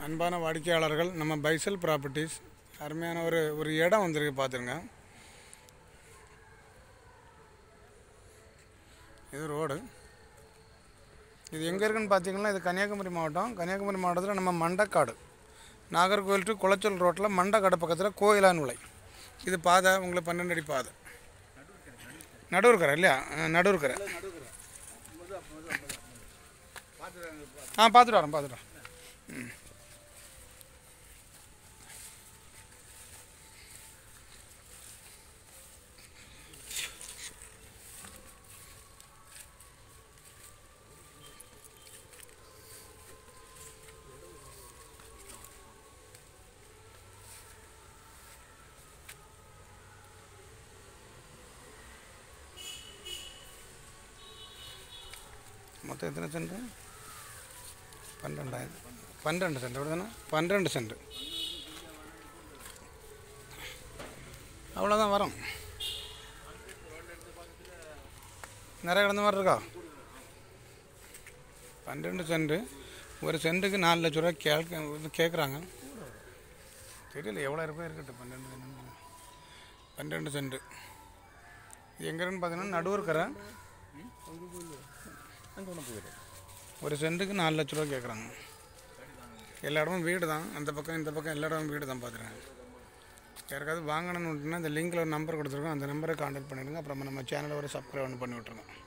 அன்பான வாடிக்கையாளர்கள் நம்ம பைசல் ப்ராப்பர்ட்டிஸ் அருமையான ஒரு ஒரு இடம் வந்திருக்கு பார்த்துருங்க இது ரோடு இது எங்கே இருக்குன்னு பார்த்தீங்கன்னா இது கன்னியாகுமரி மாவட்டம் கன்னியாகுமரி மாவட்டத்தில் நம்ம மண்டக்காடு நாகர்கோவில் டு குளச்சல் ரோட்டில் மண்டக்காடு பக்கத்தில் கோயிலான்விளை இது பாதை உங்களுக்கு பன்னெண்டு அடி பாதை நடுவுக்கரை இல்லையா அஹ் நடுவுக்கரை ஆ பார்த்துட்டு வரேன் பார்த்துட்டு வரேன் ம் மொத்தம் எத்தனை சென்ட் பன்னெண்டாயிரம் பன்னெண்டு சென்ட் அப்படிதானே பன்னெண்டு சென்ட் அவ்வளோதான் வரும் நிறைய கிடந்த மாதிரி இருக்கா பன்னெண்டு சென்ட் ஒரு சென்ட்டுக்கு நாலு லட்ச ரூபா கேட்க இது கேட்குறாங்க தெரியல எவ்வளோ ரூபாய் இருக்கட்டும் பன்னெண்டு சென்ட் பன்னெண்டு சென்ட் இது எங்கேன்னு பார்த்தீங்கன்னா நடுவர்கரை ஒரு சென்ட்டுக்கு நாலு லட்ச ரூபா கேட்குறாங்க எல்லா இடமும் வீடு தான் அந்த பக்கம் இந்த பக்கம் எல்லா இடமும் வீடு தான் பார்த்துருக்கேன் யாருக்காவது வாங்கணும்னு விட்டுனா இந்த லிங்கில் ஒரு நம்பர் கொடுத்துருக்கோம் அந்த நம்பரை காண்டாக்ட் பண்ணிடுங்க அப்புறம் நம்ம சேனலை ஒரு சப்ஸ்கிரைப் ஒன்று பண்ணி விட்ருங்க